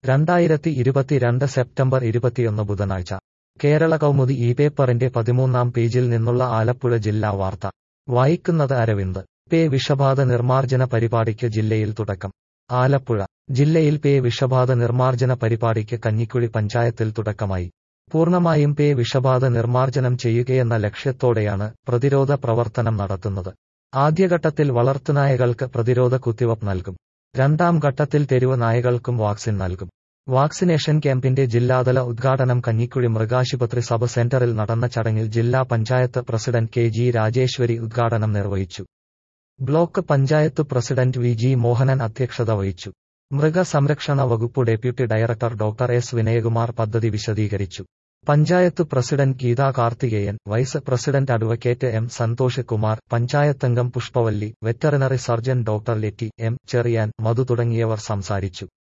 രണ്ടായിരത്തി ഇരുപത്തിരണ്ട് സെപ്റ്റംബർ ഇരുപത്തിയൊന്ന് ബുധനാഴ്ച കേരള കൗമുദി ഈ പേപ്പറിന്റെ പതിമൂന്നാം പേജിൽ നിന്നുള്ള ആലപ്പുഴ ജില്ലാ വാർത്ത വായിക്കുന്നത് അരവിന്ദ് പേ വിഷബാധ നിർമ്മാർജ്ജന പരിപാടിക്ക് ജില്ലയിൽ തുടക്കം ആലപ്പുഴ ജില്ലയിൽ പേ വിഷബാധ നിർമ്മാർജ്ജന പരിപാടിക്ക് കഞ്ഞിക്കുഴി പഞ്ചായത്തിൽ തുടക്കമായി പൂർണ്ണമായും പേ വിഷബാധ നിർമ്മാർജ്ജനം ചെയ്യുകയെന്ന ലക്ഷ്യത്തോടെയാണ് പ്രതിരോധ പ്രവർത്തനം നടത്തുന്നത് ആദ്യഘട്ടത്തിൽ വളർത്തുനായകൾക്ക് പ്രതിരോധ കുത്തിവയ്പ് നൽകും രണ്ടാം ഘട്ടത്തിൽ തെരുവ് നായകൾക്കും വാക്സിൻ നൽകും വാക്സിനേഷൻ ക്യാമ്പിന്റെ ജില്ലാതല ഉദ്ഘാടനം കഞ്ഞിക്കുഴി മൃഗാശുപത്രി സബ് സെന്ററിൽ നടന്ന ചടങ്ങിൽ ജില്ലാ panchayat president K G Rajeswari ഉദ്ഘാടനം നിർവഹിച്ചു block panchayat president V G Mohanan അധ്യക്ഷത വഹിച്ചു മൃഗസംരക്ഷണ വകുപ്പ് deputy director doctor S Vinayakumar പദ്ധതി വിശദീകരിച്ചു panchayat president Geetha Karthikeyan vice president advocate M Santhosh Kumar പഞ്ചായത്തംഗം Pushpavalli veterinary surgeon doctor Letty M Cherian Madhu തുടങ്ങിയവർ സംസാരിച്ചു